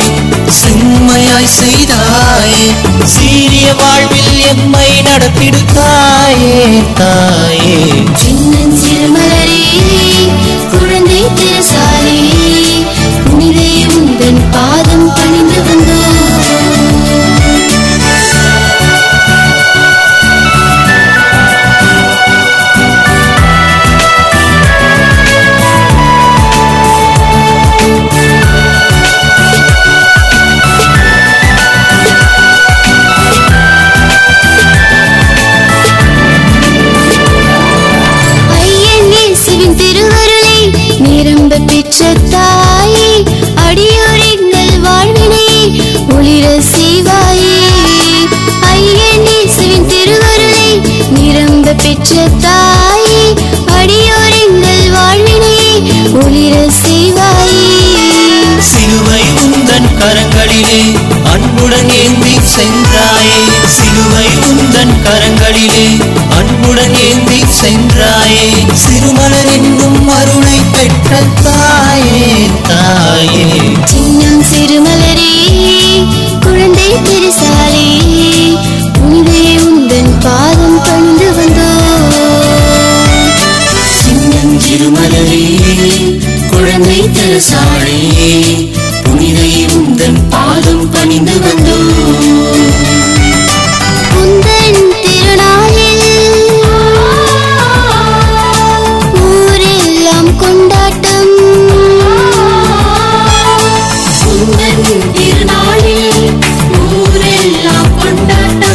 செம்மையாய் செய்தாயே சீரிய வாழ்வில் எம்மை நடத்திடு தாயே தாயே சின்னன் சிறுமலரே குழந்தை திருசாலே புனிதே உந்தன் பாதம் பணிந்து வந்தோம் ஐயன் இயேசுவின் திருவருளை நிரம்ப பெற்ற தாயே அடியோர் எங்கள் வாழ்வினை ஒளிர செய்வாயே ஐயன் இயேசுவின் திருவருளை நிரம்ப பெற்ற தாயே அடியோர் எங்கள் வாழ்வினை ஒளிர செய்வாயே சிலுவை உந்தன் கரங்களிலே அன்புடன் ஏந்தி சென்றாயே சிலுவை உந்தன் கரங்களிலே அன்புடன் ஏந்தி சென்றாயே சிறுமலர் என்னும் அருளை பெற்ற தாயே தாயே சின்னம் சிறுமலரே குழந்தை திருசாலே புனிதே உந்தன் பாதம் பணிந்து வந்தோம் சின்னஞ்சிறுமலரே குழந்தை திருசாழே புனிதை உந்தன் பாதம் பணிந்து வந்தோம் உந்தன் திருநாளில் ஊரெல்லாம் கொண்டாட்டம் உந்தன் திருநாளில் ஊரெல்லாம் கொண்டாட்டம்